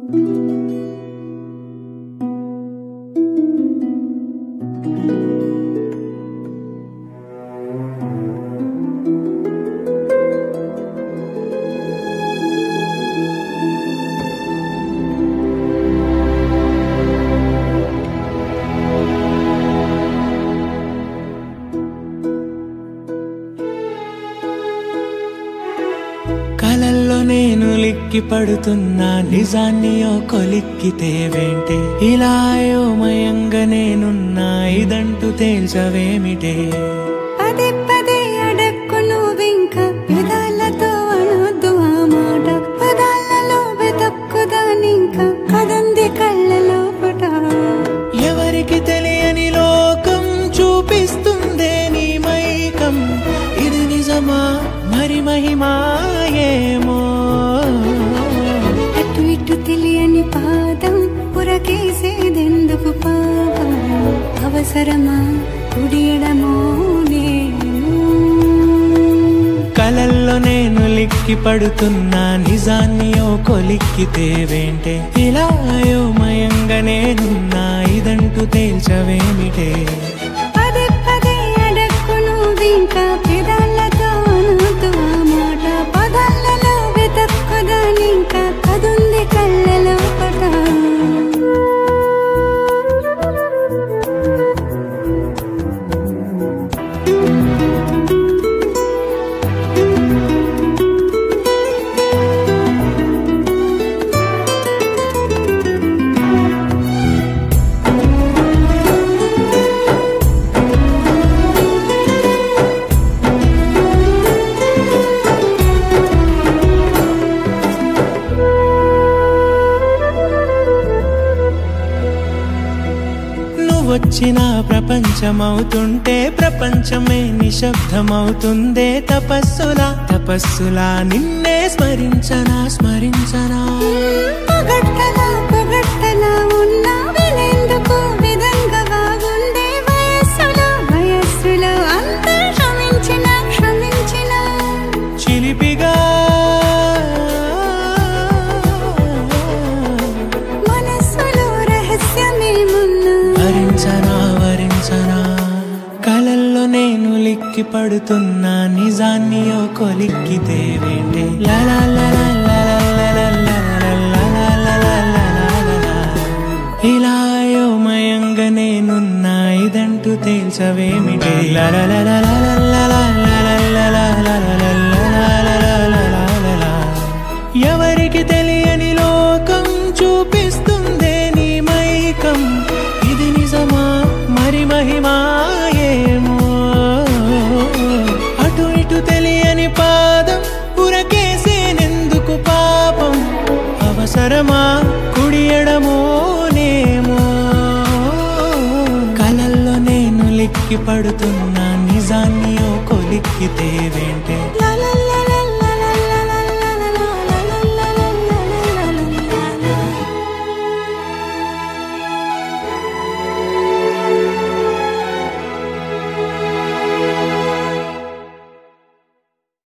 కలల్లో నేను లిక్కి పడుతున్నా నిజాన్ని ఓ కొలిక్కితే వెంటే ఇలా అయోమయంగా నేనున్నా ఇదంటూ తేల్చవేమిటే పదే పదే అడక్కు నువ్వింక పెదాలతో అనొద్దు ఆ మాట పదాలలో వెతక్కుదానింక కదంది కళ్ళలో పట ఎవరికి తెలియని లోకం చూపిస్తుందే నీ మైకం ఇది నిజమా మరి మహిమాయేమో అటు ఇటు తెలియని పాదం పురకేసేదెందుకు పాపం అవసరమా కుడియడమో నేను కలల్లో నేను లిక్కి పడుతున్నా నిజాన్ని ఓ కొలిక్కితే వెంటే ఇలా అయోమయంగా నేనున్నా ఇదంటూ తేల్చవేమిటే పదే పదే అడక్కు నువ్వింక పెదాలతో అనొద్దు ఆ మాట పదాలలో వెతక్కుదానింక కదుంది కళ్ళలో పట నువ్వొచ్చిన ప్రపంచమవుతుంటే ప్రపంచమే నిశ్శబ్దమవుతుందే తపస్సులా తపస్సులా నిన్నే స్మరించనా స్మరించనా పొగట్టలా పొగట్టలా ఉన్నా వినేందుకు విధంగా బాగుందే వయస్సులో వయస్సులో అంతా క్షమించిన క్షమించిన చిలిపిగా మనస్సులో రహస్యమేమున్నా వరించనా వరించనా కలల్లో నేను లిక్కి పడుతున్నా నిజాన్ని ఓ కొలిక్కితే వేంటే లలా లలా లలా లలా లలా లలా లలా లలా లలా. ఇలా అయోమయంగా నేనున్నా ఇదంటూ తేల్చవేమిటి లలా లలా లలా లలా లలా లలా లలా లలా లలా లలా లలా. ఎవరికి తెలియని లోకం చూపిస్తుందే నీ మైకం ఇది నిజమా మరి మహిమాయేమో అటు ఇటు తెలియని పాదం ఉరకేసేనెందుకు పాపం అవసరమా కుడియడమోనేమో కలల్లో నేను లిక్కి పడుతున్నా నిజాన్ని ఓ కొలిక్కితే వెంటే